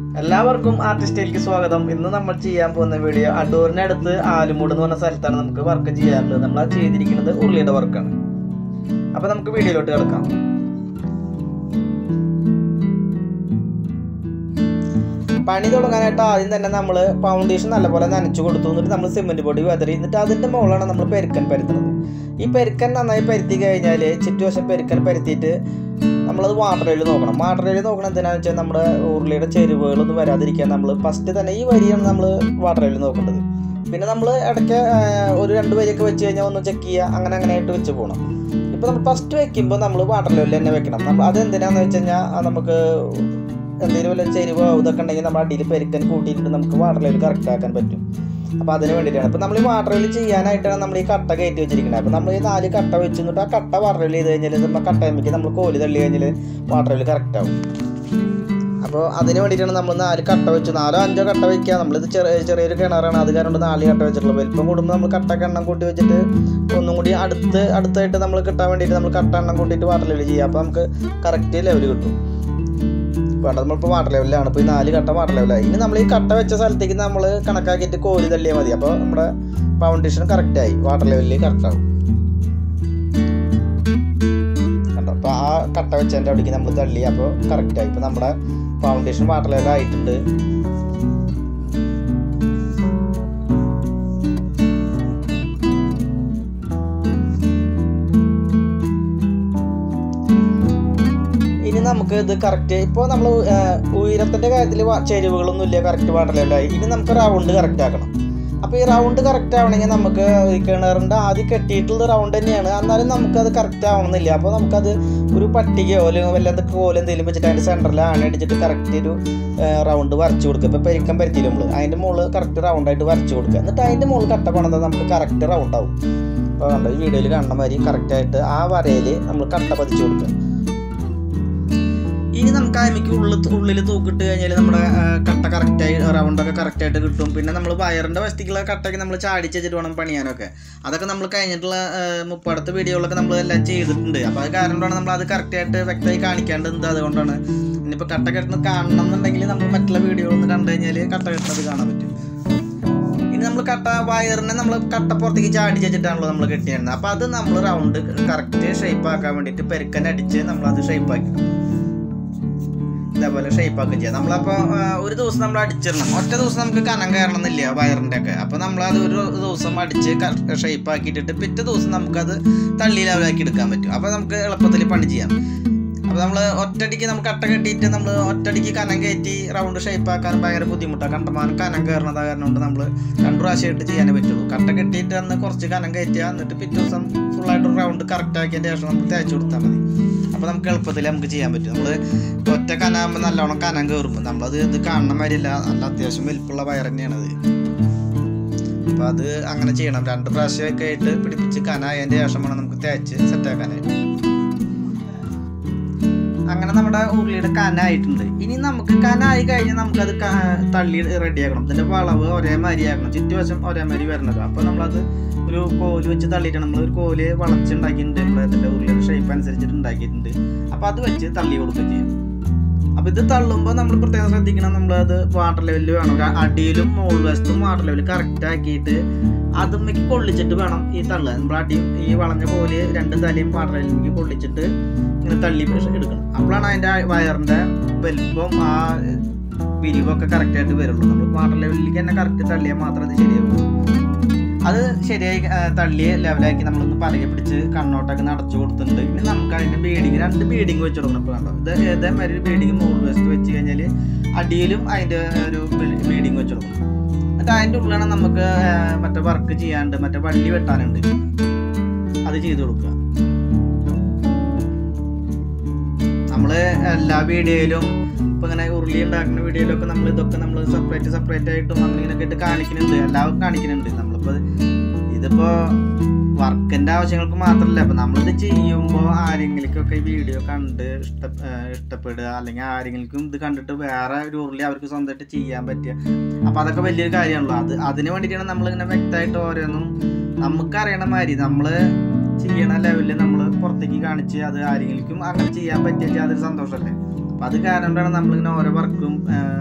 എല്ലാവർക്കും ആർട്ടിസ്റ്റിലേക്ക് സ്വാഗതം ഇന്ന് നമ്മൾ ചെയ്യാൻ പോകുന്ന വീഡിയോ അടൂരിനടുത്ത് ആലുമൂട് എന്ന് പറഞ്ഞ സ്ഥലത്താണ് നമുക്ക് വർക്ക് ചെയ്യാറുള്ളത് നമ്മൾ അത് ചെയ്തിരിക്കുന്നത് ഉരുളിയുടെ വർക്കാണ് അപ്പൊ നമുക്ക് വീഡിയോയിലോട്ട് കിടക്കാം പണി തുടങ്ങാനായിട്ട് ആദ്യം തന്നെ നമ്മൾ ഫൗണ്ടേഷൻ നല്ലപോലെ നനച്ചു കൊടുത്തു എന്നിട്ട് നമ്മൾ സിമെന്റ് പൊടി വെതറി എന്നിട്ട് അതിന്റെ മുകളാണ് നമ്മൾ പെരുക്കൻ പരുത്തുന്നത് ഈ പെരുക്കൻ നന്നായി പരുത്തി കഴിഞ്ഞാൽ ചുറ്റുവശം പെരുക്കൻ പരുത്തിയിട്ട് നമ്മളത് വാട്ടർ റെയിൽ നോക്കണം വാട്ടർ റെയിൽ നോക്കണം എന്തിനാന്ന് വെച്ചാൽ നമ്മുടെ ഉരുളിയുടെ ചെരുവുകളൊന്നും വരാതിരിക്കാൻ നമ്മൾ ഫസ്റ്റ് തന്നെ ഈ വരിയാണ് നമ്മൾ വാട്ടർ റെയിൽ നോക്കേണ്ടത് പിന്നെ നമ്മൾ ഇടയ്ക്ക് ആ, ഒരു രണ്ട് വരിയൊക്കെ വെച്ച് കഴിഞ്ഞാൽ ഒന്ന് ചെക്ക് ചെയ്യുക അങ്ങനെ അങ്ങനെ ആയിട്ട് വെച്ച് പോകണം ഇപ്പോൾ നമ്മൾ ഫസ്റ്റ് വെക്കുമ്പോൾ നമ്മൾ വാട്ടർ ലെവലിൽ തന്നെ വെക്കണം നമ്മൾ അതെന്തിനാന്ന് വെച്ച് കഴിഞ്ഞാൽ ആ നമുക്ക് എന്തെങ്കിലും വല്ല ചെരുവോ ഇതൊക്കെ ഉണ്ടെങ്കിൽ നമ്മൾ അടിയിൽ പെരുക്കൻ കൂട്ടിയിട്ട് നമുക്ക് വാട്ടർ ലെവൽ കറക്റ്റ് ആക്കാൻ പറ്റും അപ്പോൾ അതിന് വേണ്ടിയിട്ടാണ് അപ്പോൾ നമ്മൾ ഈ വാട്ടർ ലെവൽ ചെയ്യാനായിട്ടാണ് നമ്മൾ ഈ കട്ട കയറ്റി വെച്ചിരിക്കുന്നത് അപ്പോൾ നമ്മൾ ഈ നാല് കട്ട വെച്ച് എന്നിട്ട് ആ കട്ട വാട്ടർ ലെവൽ ചെയ്ത് കഴിഞ്ഞാൽ നമ്മൾ കട്ടയമ്മയ്ക്ക് നമ്മൾ കോല് തള്ളി കഴിഞ്ഞാൽ വാട്ടർ ലെവൽ കറക്റ്റ് ആവും അപ്പോൾ അതിന് വേണ്ടിയിട്ടാണ് നമ്മൾ നാല് കട്ട വെച്ച് നാലോ അഞ്ചോ കട്ട വെക്കുക നമ്മളിത് ചെറിയ ചെറിയൊരു കിണറാണ് അത് കാരണം കൊണ്ട് നാല് കട്ട വെച്ചിട്ടുള്ളത് വലിപ്പം കൂടുമ്പോൾ നമ്മൾ കട്ട എണ്ണം കൂട്ടി വെച്ചിട്ട് ഒന്നും കൂടി അടുത്ത് അടുത്തായിട്ട് നമ്മൾ കിട്ടാൻ വേണ്ടിയിട്ട് നമ്മൾ കട്ട എണ്ണം കൂട്ടിയിട്ട് വാട്ടർ ലെവൽ ചെയ്യുക അപ്പോൾ നമുക്ക് കറക്റ്റ് ലെവൽ കിട്ടും വേണ്ട നമ്മളിപ്പോൾ വാട്ടർ ലെവലിലാണ് ഇപ്പോൾ ഈ നാല് കട്ട വാട്ടർ ലെവലായി ഇനി നമ്മൾ ഈ കട്ട വെച്ച സ്ഥലത്തേക്ക് നമ്മൾ കണക്കാക്കിയിട്ട് കോരി തള്ളിയാൽ മതി അപ്പോൾ നമ്മുടെ ഫൗണ്ടേഷൻ കറക്റ്റായി വാട്ടർ ലെവലിൽ കറക്റ്റ് ആവും കണ്ടോ അപ്പോൾ ആ കട്ട വെച്ചതിൻ്റെ അവിടേക്ക് നമ്മൾ തള്ളി അപ്പോൾ കറക്റ്റായി ഇപ്പോൾ നമ്മുടെ ഫൗണ്ടേഷൻ വാട്ടർ ലെവൽ ആയിട്ടുണ്ട് ഇനി നമുക്ക് ഇത് കറക്റ്റ് ഇപ്പോൾ നമ്മൾ ഉയരത്തിൻ്റെ കാര്യത്തിൽ ചെരുവുകളൊന്നും ഇല്ല കറക്റ്റ് വാട്ടർ ലെവലായി ഇനി നമുക്ക് റൗണ്ട് കറക്റ്റ് ആക്കണം അപ്പോൾ ഈ റൗണ്ട് കറക്റ്റ് ആവണമെങ്കിൽ നമുക്ക് ഈ കിണറിൻ്റെ ആദ്യം കെട്ടിയിട്ടുള്ള റൗണ്ട് തന്നെയാണ് എന്നാലും നമുക്കത് കറക്റ്റ് ആവണമെന്നില്ല അപ്പോൾ നമുക്കത് ഒരു പട്ടികയോ അല്ലെങ്കിൽ വല്ലാത്ത കോലം എന്തെങ്കിലും വെച്ചിട്ട് അതിൻ്റെ സെൻറ്ററിൽ ആണി അടിച്ചിട്ട് കറക്റ്റ് ഒരു റൗണ്ട് വരച്ച് കൊടുക്കുക ഇപ്പോൾ പെരിക്കം പരത്തിയില്ല നമ്മൾ അതിൻ്റെ മുകളിൽ കറക്റ്റ് റൗണ്ടായിട്ട് വരച്ച് കൊടുക്കുക എന്നിട്ട് അതിൻ്റെ മുകളിൽ കട്ട പണിതാൽ നമുക്ക് കറക്റ്റ് റൗണ്ട് ആവും അപ്പോൾ കണ്ടോ ഈ വീഡിയോയിൽ കാണുന്ന മാതിരി കറക്റ്റായിട്ട് ആ വരയിൽ നമ്മൾ കട്ട പതിച്ച് കൊടുക്കുക ഇനി നമുക്ക് അയമയ്ക്ക് ഉള്ളിൽ ഉള്ളിൽ തൂക്കിട്ട് കഴിഞ്ഞാൽ നമ്മുടെ ആ, കട്ട കറക്റ്റായി റൗണ്ടൊക്കെ കറക്റ്റായിട്ട് കിട്ടും പിന്നെ നമ്മൾ വയറിൻ്റെ വസ്തിക്കുള്ള കട്ടൊക്കെ നമ്മൾ ചാടിച്ച് വെച്ചിട്ട് വേണം പണിയാനൊക്കെ അതൊക്കെ നമ്മൾ കഴിഞ്ഞിട്ടുള്ള ആ, മുപ്പടുത്ത വീഡിയോകളൊക്കെ നമ്മൾ എല്ലാം ചെയ്തിട്ടുണ്ട് അപ്പോൾ അത് കാരണം കൊണ്ടാണ് നമ്മൾ അത് കറക്റ്റായിട്ട് വ്യക്തമായി കാണിക്കേണ്ടത് അതുകൊണ്ടാണ് ഇനിയിപ്പോൾ കട്ട കെട്ടുന്നത് കാണണം എന്നുണ്ടെങ്കിൽ നമ്മൾ മറ്റുള്ള വീഡിയോകളൊന്ന് കണ്ടു കഴിഞ്ഞാൽ കട്ട കെട്ടുന്നത് കാണാൻ പറ്റും ഇനി നമ്മൾ കട്ട വയറിനെ നമ്മൾ കട്ട പുറത്തേക്ക് ചാടി വെച്ചിട്ടാണല്ലോ നമ്മൾ കെട്ടിയിരുന്നത് അപ്പോൾ അത് നമ്മൾ റൗണ്ട് കറക്റ്റ് ഷേപ്പ് ആക്കാൻ വേണ്ടിയിട്ട് പെരുക്കൻ അടിച്ച് നമ്മളത് ഷേപ്പ് ആക്കി ഇതേപോലെ ഷേപ്പ് ആക്കുക ചെയ്യാം നമ്മളപ്പോൾ ഒരു ദിവസം നമ്മൾ അടിച്ചിടണം ഒറ്റ ദിവസം നമുക്ക് കനം കയറണം എന്നില്ല വയറിൻ്റെ ഒക്കെ അപ്പോൾ നമ്മളത് ഒരു ദിവസം അടിച്ച് ഷേപ്പ് ആക്കിയിട്ടിട്ട് പിറ്റേ ദിവസം നമുക്കത് തള്ളി ലെവലാക്കി എടുക്കാൻ പറ്റും അപ്പോൾ നമുക്ക് എളുപ്പത്തിൽ പണി ചെയ്യാം അപ്പോൾ നമ്മൾ ഒറ്റടിക്ക് നമുക്ക് കട്ട കെട്ടിയിട്ട് നമ്മൾ ഒറ്റടിക്ക് കനം കയറ്റി റൗണ്ട് ഷേപ്പ് ആക്കാൻ ഭയങ്കര ബുദ്ധിമുട്ടാണ് കണ്ടമാനം കനം കയറണത് കാരണം കൊണ്ട് നമ്മൾ രണ്ട് പ്രാവശ്യമായിട്ട് ചെയ്യാനേ പറ്റുള്ളൂ കട്ട കെട്ടിയിട്ട് അന്ന് കുറച്ച് കനം കയറ്റുക എന്നിട്ട് പിറ്റേ ദിവസം ഫുള്ളായിട്ട് റൗണ്ട് കറക്റ്റ് ആക്കിയതിൻ്റെ ശേഷം നമുക്ക് തേച്ച് കൊടുത്താൽ മതി അപ്പോൾ നമുക്ക് എളുപ്പത്തിൽ നമുക്ക് ചെയ്യാൻ പറ്റും നമ്മൾ ഒറ്റ കനാകുമ്പോൾ നല്ലോണം കനം കയറുമ്പോൾ നമ്മളത് ഇത് കാണുന്ന മാതിരിയല്ല നല്ല അത്യാവശ്യം വലിപ്പമുള്ള വയർ തന്നെയാണത് അപ്പോൾ അത് അങ്ങനെ ചെയ്യണം രണ്ട് പ്രാവശ്യമൊക്കെ ആയിട്ട് പിടിപ്പിച്ച് കനായതിൻ്റെ ശേഷം വേണം നമുക്ക് തേച്ച് സെറ്റാക്കാനായിട്ട് അങ്ങനെ നമ്മുടെ ഉരുളിയുടെ കനായിട്ടുണ്ട് ഇനി നമുക്ക് കനായി കഴിഞ്ഞാൽ നമുക്കത് ക- തള്ളി റെഡിയാക്കണം ഇതിൻ്റെ വളവ് ഒരേ മാതിരി ആക്കണം ചുറ്റുവശം ഒരേ മാതിരി വരണത് അപ്പോൾ നമ്മളത് ഒരു കോല് വെച്ച് തള്ളിയിട്ടാണ് നമ്മൾ ഒരു കോല് വളച്ചുണ്ടാക്കിയിട്ടുണ്ട് നമ്മൾ ഇതിൻ്റെ ഉരുളിയുടെ ഷേപ്പ് അനുസരിച്ചിട്ട് ഉണ്ടാക്കിയിട്ടുണ്ട് അപ്പോൾ അത് വെച്ച് തള്ളി കൊടുക്കുകയും ചെയ്യും അപ്പോൾ ഇത് തള്ളുമ്പോൾ നമ്മൾ പ്രത്യേകം ശ്രദ്ധിക്കണം നമ്മളത് വാട്ടർ ലെവലിൽ വേണം ഒരു അടിയിലും മുകൾ വശത്തും വാട്ടർ ലെവൽ കറക്റ്റ് ആക്കിയിട്ട് അതുമ്മയ്ക്ക് കൊള്ളിച്ചിട്ട് വേണം ഈ തള്ളുക നമ്മൾ അടിയും ഈ വളഞ്ഞ കോല് രണ്ട് തലയും വാട്ടർ ലെവലിലേക്ക് കൊള്ളിച്ചിട്ട് ഇങ്ങനെ തള്ളി എടുക്കണം അപ്പോഴാണ് അതിൻ്റെ വയറിൻ്റെ വലിപ്പം ആ വിരിവൊക്കെ കറക്റ്റായിട്ട് വരുള്ളൂ നമ്മൾ വാട്ടർ ലെവലിലേക്ക് തന്നെ കറക്റ്റ് തള്ളിയാൽ മാത്രമേ അത് ശരിയാവുള്ളൂ അത് ശരിയായി ആ, തള്ളി ലെവലാക്കി നമ്മളൊന്ന് പലകെ പിടിച്ച് കണ്ണോട്ടൊക്കെ നടച്ചു കൊടുത്തിട്ടുണ്ട് ഇനി നമുക്ക് അതിൻ്റെ ബീഡിങ് രണ്ട് ബീഡിങ് വെച്ച് കൊടുക്കണം ഇപ്പോൾ കണ്ടോ ഇത് ഏതേമാതിരി ഒരു ബീഡിങ് മുകളിൽ വശത്ത് വെച്ച് കഴിഞ്ഞാൽ അടിയിലും അതിൻ്റെ ഒരു ബീഡിങ് വെച്ച് കൊടുക്കണം എന്നിട്ട് അതിൻ്റെ ഉള്ളിലാണ് നമുക്ക് ആ, മറ്റേ വർക്ക് ചെയ്യാണ്ട് മറ്റേ വള്ളി വെട്ടാനുണ്ട് അത് ചെയ്ത് കൊടുക്കുക നമ്മൾ എല്ലാ വീഡിയോയിലും ഇപ്പൊ ഇങ്ങനെ ഉരുളി ഉണ്ടാക്കുന്ന വീഡിയോയിലൊക്കെ നമ്മൾ ഇതൊക്കെ നമ്മൾ സെപ്പറേറ്റ് സെപ്പറേറ്റ് ആയിട്ടും നമ്മളിങ്ങനെ ഇട്ട് കാണിക്കുന്നുണ്ട് എല്ലാവരും കാണിക്കുന്നുണ്ട് നമ്മളിപ്പോൾ ഇതിപ്പോ വർക്കിന്റെ ആവശ്യങ്ങൾക്ക് മാത്രമല്ല ഇപ്പൊ നമ്മളിത് ചെയ്യുമ്പോൾ ആരെങ്കിലേക്കൊക്കെ ഈ വീഡിയോ കണ്ട് ഇഷ്ട ഏഹ് ഇഷ്ടപ്പെടുക അല്ലെങ്കിൽ ആരെങ്കിലും ഇത് കണ്ടിട്ട് വേറെ ഒരു ഉരുളി അവർക്ക് സ്വന്തമായിട്ട് ചെയ്യാൻ പറ്റുക അപ്പൊ അതൊക്കെ വലിയൊരു കാര്യമാണല്ലോ അത് അതിന് വേണ്ടിയിട്ടാണ് നമ്മളിങ്ങനെ വ്യക്തമായിട്ട് ഓരോന്നും നമുക്കറിയണ മാതിരി നമ്മള് ചെയ്യണ ലെവലിൽ നമ്മൾ പുറത്തേക്ക് കാണിച്ച് അത് ആരെങ്കിലും അങ്ങനെ ചെയ്യാൻ പറ്റിയ അതൊരു സന്തോഷമല്ലേ അപ്പം അത് കാരണം കൊണ്ടാണ് നമ്മളിങ്ങനെ ഓരോ വർക്കും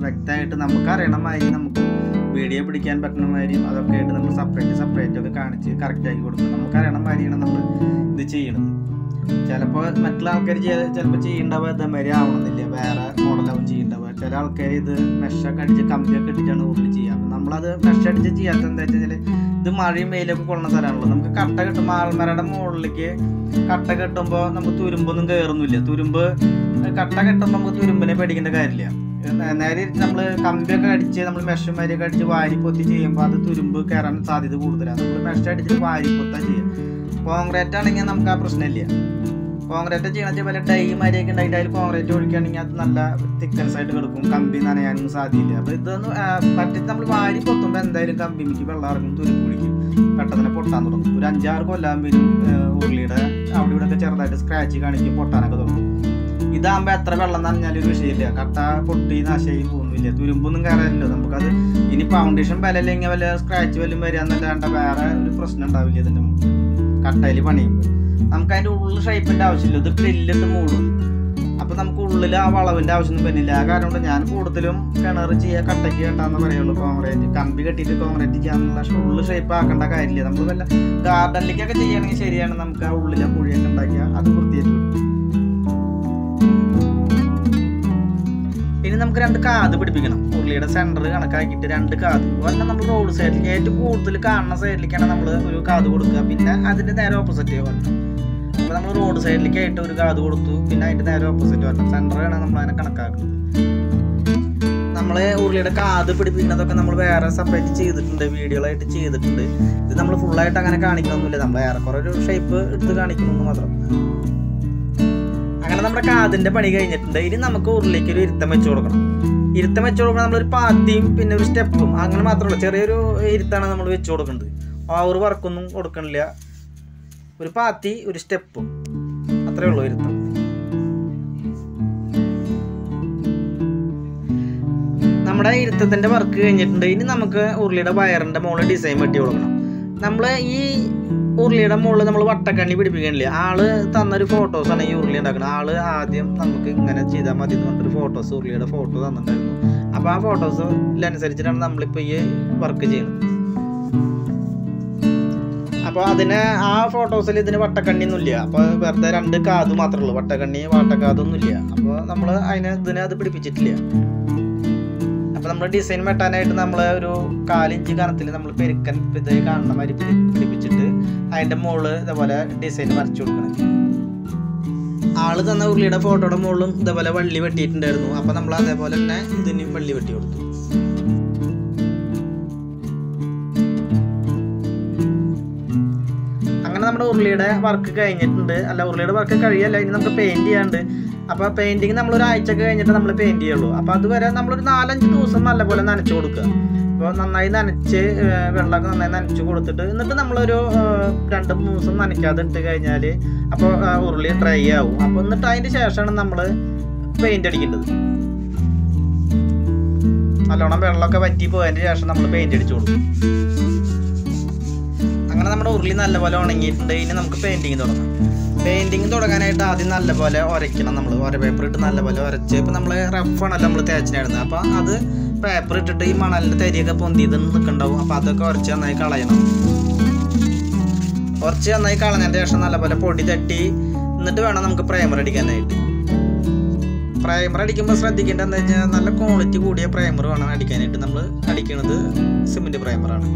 വ്യക്തമായിട്ട് നമുക്ക് അറിയണ മാതിരി നമുക്ക് വീഡിയോ പിടിക്കാൻ പറ്റുന്ന മാതിരിയും അതൊക്കെ ആയിട്ട് നമ്മൾ സെപ്പറേറ്റ് സെപ്പറേറ്റ് ഒക്കെ കാണിച്ച് കറക്റ്റ് ആക്കി കൊടുക്കും നമുക്ക് അറിയണ മാതിരിയാണ് നമ്മൾ ഇത് ചെയ്യണത് ചിലപ്പോൾ മറ്റുള്ള ആൾക്കാർ ചിലപ്പോൾ ചെയ്യേണ്ടവ ഇതേമാതിരി ആവണമെന്നില്ല വേറെ മോഡലാവും ചെയ്യേണ്ടവ ചില ആൾക്കാർ ഇത് മെഷൊക്കെ അടിച്ച് കമ്പിയൊക്കെ ഇട്ടിട്ടാണ് ഉള്ളിൽ ചെയ്യുക അപ്പം നമ്മളത് മെഷ് അടിച്ച് ചെയ്യാത്ത എന്താ വെച്ചാൽ ഇത് മഴയും വെയിലൊക്കെ കൊള്ളുന്ന സ്ഥലമാണല്ലോ നമുക്ക് കട്ട കിട്ടുമ്പോൾ ആൾമരയുടെ മുകളിലേക്ക് കട്ട കെട്ടുമ്പോൾ നമുക്ക് തുരുമ്പൊന്നും കയറുന്നില്ല തുരുമ്പ് കട്ട കെട്ടുമ്പോൾ നമുക്ക് തുരുമ്പിനെ പേടിക്കേണ്ട കാര്യമില്ല നേ- നേരെ നമ്മൾ കമ്പിയൊക്കെ അടിച്ച് നമ്മൾ മെഷുമാരിയൊക്കെ അടിച്ച് വാരി പൊത്തി ചെയ്യുമ്പോൾ അത് തുരുമ്പ് കയറാൻ സാധ്യത കൂടുതലാണ് നമ്മൾ മെഷ് അടിച്ചിട്ട് വാരി പൊത്താ ചെയ്യുക കോൺക്രീറ്റ് ആണെങ്കിൽ നമുക്ക് ആ പ്രശ്നമില്ല കോൺക്രീറ്റ് ചെയ്യണ പോലെ ഡൈ മാരിയൊക്കെ ഉണ്ടായിട്ട് അതിൽ കോൺക്രീറ്റ് ഒഴിക്കുകയാണെങ്കിൽ അത് നല്ല തിക്കൻസ് ആയിട്ട് കിടക്കും കമ്പി നനയാനൊന്നും സാധ്യമില്ല അപ്പോൾ ഇതൊന്നും പറ്റി നമ്മൾ വാരി പൊത്തുമ്പോൾ എന്തായാലും കമ്പിക്ക് വെള്ളം ഇറങ്ങും തുരുമ്പ് പിടിക്കും പെട്ടെന്ന് തന്നെ പൊട്ടാൻ തുടങ്ങും ഒരു അഞ്ചാറ് കൊല്ലാകുമ്പോഴും ഉരുളിയുടെ അവിടെ ഇവിടെ ഒക്കെ ചെറുതായിട്ട് സ്ക്രാച്ച് കാണിക്കും പൊട്ടാനൊക്കെ തുടങ്ങും ഇതാകുമ്പോൾ എത്ര വെള്ളം നനഞ്ഞാലും ഒരു വിഷയമില്ല കട്ട പൊട്ടി നാശമായി പോകുന്നില്ല തുരുമ്പൊന്നും കയറാനില്ല നമുക്കത് ഇനി ഫൗണ്ടേഷൻ ബലല്ലെങ്കിൽ വല്ല സ്ക്രാച്ച് വല്ലതും വരികയെന്നല്ലാണ്ട് വേറെ ഒരു പ്രശ്നം ഉണ്ടാവില്ല ഇതിൻ്റെ മുകളിൽ കട്ടയിൽ പണിയുമ്പോൾ നമുക്ക് അതിൻ്റെ ഉള്ളിൽ ഷേപ്പിൻ്റെ ആവശ്യമില്ല ഇത് ഗ്രില്ലിട്ട് മൂടും അപ്പോൾ നമുക്ക് ഉള്ളിൽ ആ വളവിൻ്റെ ആവശ്യമൊന്നും വരുന്നില്ല ആ കാരണം കൊണ്ട് ഞാൻ കൂടുതലും കിണർ ചെയ്യുക കട്ടയ്ക്ക് കെട്ടാന്ന് പറയുള്ളൂ കോൺക്രീറ്റ് കമ്പി കെട്ടിയിട്ട് കോൺക്രീറ്റ് ചെയ്യാന്നുള്ള ഉള്ളിൽ ഷേപ്പ് ആക്കേണ്ട കാര്യമില്ല നമ്മൾ വല്ല ഗാർഡനിലേക്കൊക്കെ ചെയ്യുകയാണെങ്കിൽ ശരിയാണ് നമുക്ക് ആ ഉള്ളിലെ കുഴിയൊക്കെ ഉണ്ടാക്കിയാൽ അത് വൃത്തിയായിട്ട് കിട്ടും ഇനി നമുക്ക് രണ്ട് കാത് പിടിപ്പിക്കണം ഉരുളിയുടെ സെന്റർ കണക്കാക്കിയിട്ട് രണ്ട് കാത് ഒരെണ്ണം നമ്മൾ റോഡ് സൈഡിൽ ഏറ്റവും കൂടുതൽ കാണുന്ന സൈഡിലേക്കാണ് നമ്മൾ ഒരു കാത് കൊടുക്കുക പിന്നെ അതിന്റെ നേരെ ഓപ്പോസിറ്റ് വരണം അപ്പോൾ നമ്മൾ റോഡ് സൈഡിലേക്ക് ആയിട്ട് ഒരു കാത് കൊടുത്തു പിന്നെ അതിന്റെ നേരെ ഓപ്പോസിറ്റ് വരണം സെന്ററാണ് നമ്മൾ അതിനെ കണക്കാക്കുന്നത് നമ്മൾ ഉരുളിയുടെ കാത് പിടിപ്പിക്കുന്നതൊക്കെ നമ്മൾ വേറെ സെപ്പറേറ്റ് ചെയ്തിട്ടുണ്ട് വീഡിയോകളായിട്ട് ചെയ്തിട്ടുണ്ട് ഇത് നമ്മൾ ഫുള്ളായിട്ട് അങ്ങനെ കാണിക്കണമെന്നില്ല നമ്മൾ ഏറെക്കുറെ ഒരു ഷേപ്പ് എടുത്ത് കാണിക്കണമെന്ന് മാത്രം അങ്ങനെ നമ്മുടെ കാതിന്റെ പണി കഴിഞ്ഞിട്ടുണ്ട് ഇനി നമുക്ക് ഉരുളിലേക്ക് ഒരു ഇരുത്തം വെച്ച് കൊടുക്കണം ഇരുത്തം വെച്ച് കൊടുക്കണം നമ്മളൊരു പാത്തിയും പിന്നെ ഒരു സ്റ്റെപ്പും അങ്ങനെ മാത്രമല്ല ചെറിയൊരു ഇരുത്താണ് നമ്മൾ വെച്ച് കൊടുക്കുന്നത് ആ ഒരു വർക്കൊന്നും കൊടുക്കണില്ല ഒരു പാത്തി ഒരു സ്റ്റെപ്പും അത്രേ ഉള്ളൂ ഇരുത്തം നമ്മുടെ ഇരുത്തത്തിന്റെ വർക്ക് കഴിഞ്ഞിട്ടുണ്ട് ഇനി നമുക്ക് ഉരുളിയുടെ വയറിന്റെ മുകളിൽ ഡിസൈൻ വെട്ടി കൊടുക്കണം നമ്മൾ ഈ ഉരുളിയുടെ മുകളിൽ നമ്മൾ വട്ടക്കണ്ണി പിടിപ്പിക്കണില്ലേ ആള് തന്നൊരു ഫോട്ടോസാണ് ഈ ഉരുളി ഉണ്ടാക്കുന്നത് ആള് ആദ്യം നമുക്ക് ഇങ്ങനെ ചെയ്താൽ മതി എന്ന് പറഞ്ഞൊരു ഫോട്ടോസ് ഉരുളിയുടെ ഫോട്ടോ തന്നിട്ടുണ്ടായിരുന്നു അപ്പോൾ ആ ഫോട്ടോസിലനുസരിച്ചിട്ടാണ് നമ്മളിപ്പോൾ ഈ വർക്ക് ചെയ്യുന്നത് അപ്പോൾ അതിന് ആ ഫോട്ടോസിൽ ഇതിന് വട്ടക്കണ്ണി ഒന്നുമില്ല അപ്പോൾ വെറുതെ രണ്ട് കാത് മാത്രമേ ഉള്ളൂ വട്ടക്കണ്ണി വാട്ടക്കാതൊന്നും ഇല്ല അപ്പോൾ നമ്മൾ അതിന് ഇതിന് അത് പിടിപ്പിച്ചിട്ടില്ല അപ്പോൾ നമ്മൾ ഡിസൈൻ വെട്ടാനായിട്ട് നമ്മൾ ഒരു കാലിഞ്ച് കനത്തിൽ നമ്മൾ പെരുക്കൻ ഇത് കാണുന്ന മാതിരി പിടി- പിടിപ്പിച്ചിട്ട് അതിൻ്റെ മുകളിൽ ഇതേപോലെ ഡിസൈൻ വരച്ചു കൊടുക്കണം ആള് തന്ന ഉരുളിയുടെ ഫോട്ടോയുടെ മുകളിലും ഇതേപോലെ വള്ളി വെട്ടിയിട്ടുണ്ടായിരുന്നു അപ്പോൾ നമ്മൾ അതേപോലെ തന്നെ ഇതിനും വള്ളി വെട്ടി കൊടുത്തു അങ്ങനെ നമ്മുടെ ഉരുളിയുടെ വർക്ക് കഴിഞ്ഞിട്ടുണ്ട് അല്ല ഉരുളിയുടെ വർക്ക് കഴിയല്ല ഇനി നമുക്ക് പെയിന്റ് ചെയ്യാണ്ട് അപ്പോൾ പെയിന്റിങ് നമ്മൾ ഒരു ആഴ്ച കഴിഞ്ഞിട്ട് നമ്മൾ പെയിന്റ് ചെയ്യുള്ളൂ അപ്പോൾ അതുവരെ നമ്മളൊരു നാലഞ്ച് ദിവസം നല്ലപോലെ നനച്ചു കൊടുക്കുക അപ്പോൾ നന്നായി നനച്ച് ഏർ വെള്ളമൊക്കെ നന്നായി നനച്ച് കൊടുത്തിട്ട് എന്നിട്ട് നമ്മളൊരു ഏർ രണ്ട് മൂന്ന് ദിവസം നനയ്ക്കാതെ ഇട്ട് കഴിഞ്ഞാൽ അപ്പോൾ ഉരുളി ഡ്രൈ ആവും അപ്പോൾ എന്നിട്ട് അതിന് ശേഷമാണ് നമ്മൾ പെയിന്റ് അടിക്കേണ്ടത് നല്ലോണം വെള്ളമൊക്കെ വറ്റി പോയതിന് ശേഷം നമ്മൾ പെയിന്റ് അടിച്ചു കൊടുക്കും അങ്ങനെ നമ്മുടെ ഉരുളി നല്ലപോലെ ഉണങ്ങിയിട്ടുണ്ട് ഇനി നമുക്ക് പെയിന്റിങ് തുടങ്ങാം പെയിന്റിങ് തുടങ്ങാനായിട്ട് ആദ്യം നല്ലപോലെ ഉരയ്ക്കണം നമ്മൾ ഉര പേപ്പർ ഇട്ട് നല്ലപോലെ ഉരച്ച് ഇപ്പം നമ്മൾ റഫാണല്ലോ നമ്മൾ തേച്ചിനായിരുന്നത് അപ്പോൾ അത് പേപ്പർ ഇട്ടിട്ട് ഈ മണലിൻ്റെ തരിയൊക്കെ പൊന്തിയത് നിൽക്കണ്ടാവും അപ്പോൾ അതൊക്കെ ഉരച്ച് നന്നായി കളയണം ഉരച്ച് നന്നായി കളഞ്ഞതിന് ശേഷം നല്ലപോലെ പൊടി തട്ടി എന്നിട്ട് വേണം നമുക്ക് പ്രൈമർ അടിക്കാനായിട്ട് പ്രൈമർ അടിക്കുമ്പോൾ ശ്രദ്ധിക്കേണ്ടത് എന്താ വെച്ചാൽ നല്ല ക്വാളിറ്റി കൂടിയ പ്രൈമർ വേണം അടിക്കാനായിട്ട് നമ്മൾ അടിക്കുന്നത് സിമെൻറ്റ് പ്രൈമറാണ്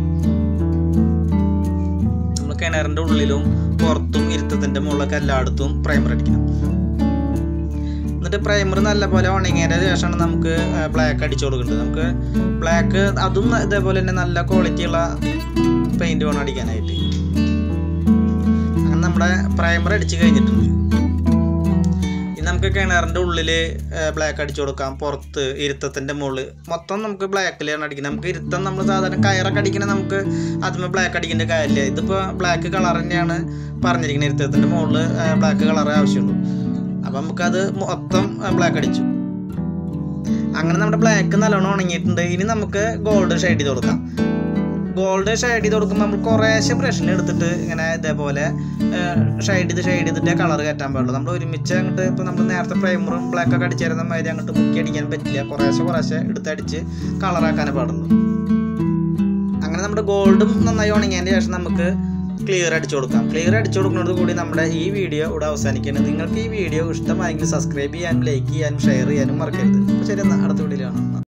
നമ്മൾ കിണറിൻ്റെ ഉള്ളിലും പുറത്തും ഇരുത്തത്തിൻ്റെ മുകളിലൊക്കെ എല്ലായിടത്തും പ്രൈമർ അടിക്കണം എന്നിട്ട് പ്രൈമർ നല്ലപോലെ ഉണങ്ങിയതിന് ശേഷമാണ് നമുക്ക് ബ്ലാക്ക് അടിച്ചു കൊടുക്കേണ്ടത് നമുക്ക് ബ്ലാക്ക് അതും ന- ഇതേപോലെ തന്നെ നല്ല ക്വാളിറ്റിയുള്ള പെയിൻറ് വേണം അടിക്കാനായിട്ട് അങ്ങനെ നമ്മുടെ പ്രൈമർ അടിച്ച് കഴിഞ്ഞിട്ടുണ്ട് ഇനി നമുക്ക് കിണറിൻ്റെ ഉള്ളിൽ ബ്ലാക്ക് അടിച്ചു കൊടുക്കാം പുറത്ത് ഇരുത്തത്തിൻ്റെ മുകളിൽ മൊത്തം നമുക്ക് ബ്ലാക്കിലാണ് അടിക്കുന്നത് നമുക്ക് ഇരുത്തം നമ്മൾ സാധാരണ കയറൊക്കെ അടിക്കണ നമുക്ക് അതിന് ബ്ലാക്ക് അടിക്കേണ്ട കാര്യമില്ല ഇതിപ്പോൾ ബ്ലാക്ക് കളർ തന്നെയാണ് പറഞ്ഞിരിക്കുന്നത് ഇരുത്തത്തിൻ്റെ മുകളിൽ ബ്ലാക്ക് കളറേ ആവശ്യമുള്ളൂ അപ്പം നമുക്കത് മൊത്തം ബ്ലാക്ക് അടിച്ചു അങ്ങനെ നമ്മുടെ ബ്ലാക്ക് നല്ലോണം ഉണങ്ങിയിട്ടുണ്ട് ഇനി നമുക്ക് ഗോൾഡ് ഷെയ്ഡ് ചെയ്ത് കൊടുക്കാം ഗോൾഡ് ഷെയ്ഡ് ചെയ്ത് കൊടുക്കുമ്പോൾ നമ്മൾ കുറേശ്ശെ ബ്രഷിൽ എടുത്തിട്ട് ഇങ്ങനെ ഇതേപോലെ ഷെയ്ഡ് ചെയ്ത് ഷെയ്ഡ് ചെയ്തിട്ടേ കളർ കയറ്റാൻ പാടുള്ളൂ നമ്മൾ ഒരുമിച്ച് അങ്ങോട്ട് ഇപ്പോൾ നമ്മൾ നേരത്തെ പ്രൈമറും ബ്ലാക്ക് ഒക്കെ അടിച്ചു തരുന്ന മാതിരി അങ്ങോട്ട് മുക്കി അടിക്കാൻ പറ്റില്ല കുറേശ്ശെ കുറേശ്ശെ എടുത്തടിച്ച് കളറാക്കാനേ പാടുള്ളൂ അങ്ങനെ നമ്മുടെ ഗോൾഡും നന്നായി ഉണങ്ങിയതിന് ശേഷം നമുക്ക് ക്ലിയർ അടിച്ചു കൊടുക്കാം ക്ലിയർ അടിച്ചു കൊടുക്കുന്നത് കൂടി നമ്മുടെ ഈ വീഡിയോ ഇവിടെ അവസാനിക്കുന്നത് നിങ്ങൾക്ക് ഈ വീഡിയോ ഇഷ്ടമായെങ്കിൽ സബ്സ്ക്രൈബ് ചെയ്യാനും ലൈക്ക് ചെയ്യാനും ഷെയർ ചെയ്യാനും മറക്കരുത് അപ്പോൾ ശരി എന്നാൽ അടുത്ത വീഡിയോയിൽ കാണാം